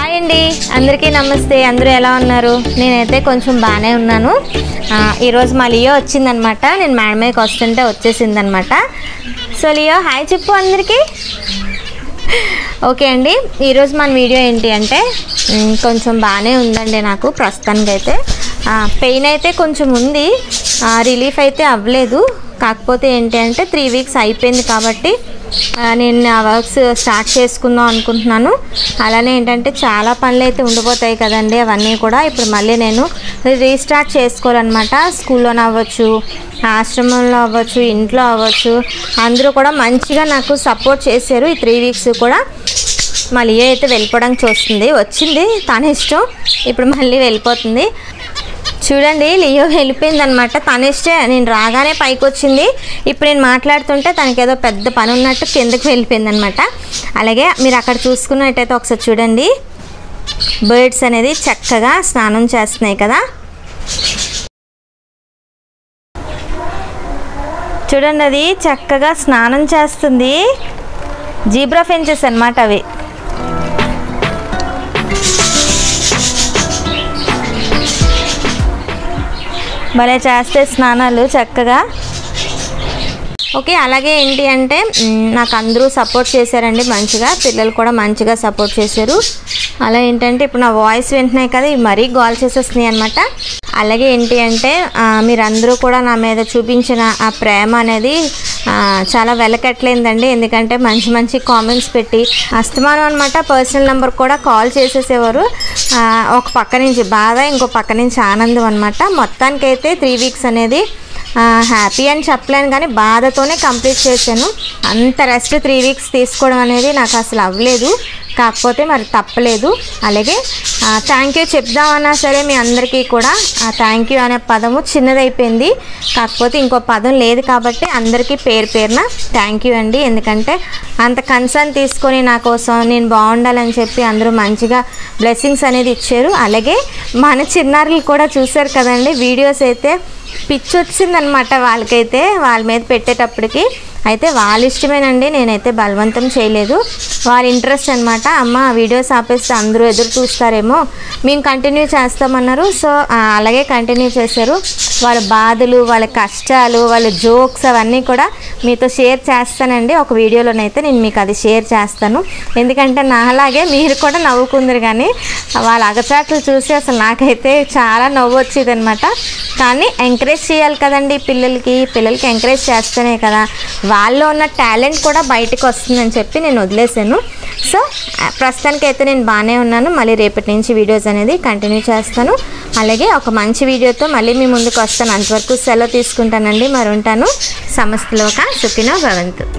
hi అండి అందరికీ నమస్తే అందరూ ఎలా ఉన్నారు నేనైతే కొంచెం బాగానే ఉన్నాను ఆ, ఈరోజు మా లియో వచ్చిందనమాట నేను మేడం మీదకి వస్తుంటే వచ్చేసిందనమాట సో లియో హాయ్ చెప్పు అందరికీ ఓకే అండి ఈరోజు మన వీడియో ఏంటి అంటే మ్, కొంచెం బాగానే ఉందండి నాకు ప్రస్తుతానికైతే పెయిన్ అయితే కొంచెం ఉంది రిలీఫ్ అయితే అవ్వలేదు కాకపోతే ఏంటి అంటే త్రీ వీక్స్ అయిపోయింది కాబట్టి ఆ, నేను ఆ వర్క్స్ స్టార్ట్ చేసుకుందాం అనుకుంటున్నాను అలానే ఏంటంటే చాలా పనులు అయితే ఉండిపోతాయి కదండి అవన్నీ కూడా ఇప్పుడు మళ్ళీ నేను రీస్టార్ట్ చేసుకోవాలన్నమాట స్కూల్లోనే అవ్వచ్చు ఆశ్రమంలో అవ్వచ్చు ఇంట్లో అవ్వచ్చు అందరూ కూడా మంచిగా నాకు సపోర్ట్ చేశారు ఈ త్రీ వీక్స్ కూడా మళ్ళీ అయితే వెళ్ళిపోవడానికి చూస్తుంది వచ్చింది తన ఇష్టం ఇప్పుడు మళ్ళీ వెళ్ళిపోతుంది చూడండి లియో వెళ్ళిపోయింది అనమాట తన ఇష్టే నేను రాగానే పైకి వచ్చింది ఇప్పుడు నేను మాట్లాడుతుంటే తనకి ఏదో పెద్ద పని ఉన్నట్టు కిందకి వెళ్ళిపోయింది అనమాట అలాగే మీరు అక్కడ చూసుకున్నట్టయితే ఒకసారి చూడండి బర్డ్స్ అనేది చక్కగా స్నానం చేస్తున్నాయి కదా చూడండి అది చక్కగా స్నానం చేస్తుంది జీబ్రా ఫెంచెస్ అన్నమాట అవి భలే చేస్తే స్నానాలు చక్కగా ఓకే అలాగే ఏంటి అంటే మ్, నాకు అందరూ సపోర్ట్ చేశారండి మంచిగా పిల్లలు కూడా మంచిగా సపోర్ట్ చేశారు అలా ఏంటంటే ఇప్పుడు నా వాయిస్ వింటున్నాయి కదా ఇవి మరీ గోల్ చేసేస్తున్నాయి అనమాట అలాగే ఏంటి అంటే ఆ, మీరందరూ కూడా నా మీద చూపించిన ఆ ప్రేమ అనేది ఆ, చాలా వెలకట్లేదండి ఎందుకంటే మంచి మంచి కామెంట్స్ పెట్టి అస్తమానం అనమాట పర్సనల్ నెంబర్ కూడా కాల్ చేసేసేవారు ఆ, ఒక పక్క నుంచి బాధ ఇంకో పక్క నుంచి ఆనందం అనమాట మొత్తానికైతే త్రీ వీక్స్ అనేది హ్యాపీ అని చెప్పలేను కానీ బాధతోనే కంప్లీట్ చేశాను అంత రెస్ట్ త్రీ వీక్స్ తీసుకోవడం అనేది నాకు అసలు అవ్వలేదు కాకపోతే మరి తప్పలేదు అలాగే థ్యాంక్ యూ చెప్దామన్నా సరే మీ అందరికీ కూడా థ్యాంక్ యూ అనే పదము చిన్నదైపోయింది కాకపోతే ఇంకో పదం లేదు కాబట్టి అందరికీ పేరు పేరున థ్యాంక్ యూ అండి ఎందుకంటే అంత కన్సర్న్ తీసుకొని నా కోసం నేను బాగుండాలని చెప్పి అందరూ మంచిగా బ్లెస్సింగ్స్ అనేది ఇచ్చారు అలాగే మన చిన్నారులు కూడా చూశారు కదండి వీడియోస్ అయితే పిచ్చి వచ్చిందనమాట వాళ్ళకైతే వాళ్ళ మీద పెట్టేటప్పటికి అయితే వాళ్ళ ఇష్టమేనండి నేనైతే బలవంతం చేయలేదు వాళ్ళ ఇంట్రెస్ట్ అనమాట అమ్మ ఆ వీడియోస్ ఆపేస్తే అందరూ ఎదురు చూస్తారేమో మేము కంటిన్యూ చేస్తామన్నారు సో ఆ, అలాగే కంటిన్యూ చేశారు వాళ్ళ బాధలు వాళ్ళ కష్టాలు వాళ్ళ జోక్స్ అవన్నీ కూడా మీతో షేర్ చేస్తానండి ఒక వీడియోలోనైతే నేను మీకు అది షేర్ చేస్తాను ఎందుకంటే నాలాగే మీరు కూడా నవ్వుకుందరు కానీ వాళ్ళ అగచాట్లు చూసి అసలు నాకైతే చాలా నవ్వు వచ్చేది అనమాట కానీ ఎంకరేజ్ చేయాలి కదండి పిల్లలకి పిల్లలకి ఎంకరేజ్ చేస్తేనే కదా వాళ్ళలో ఉన్న టాలెంట్ కూడా బయటకు వస్తుందని చెప్పి నేను వదిలేసాను సో ప్రస్తుతానికి అయితే నేను బాగానే ఉన్నాను మళ్ళీ రేపటి నుంచి వీడియోస్ అనేది కంటిన్యూ చేస్తాను అలాగే ఒక మంచి వీడియోతో మళ్ళీ మీ ముందుకు వస్తాను అంతవరకు సెలవు తీసుకుంటానండి మరి ఉంటాను సమస్తలోక సుఖినో భవంతు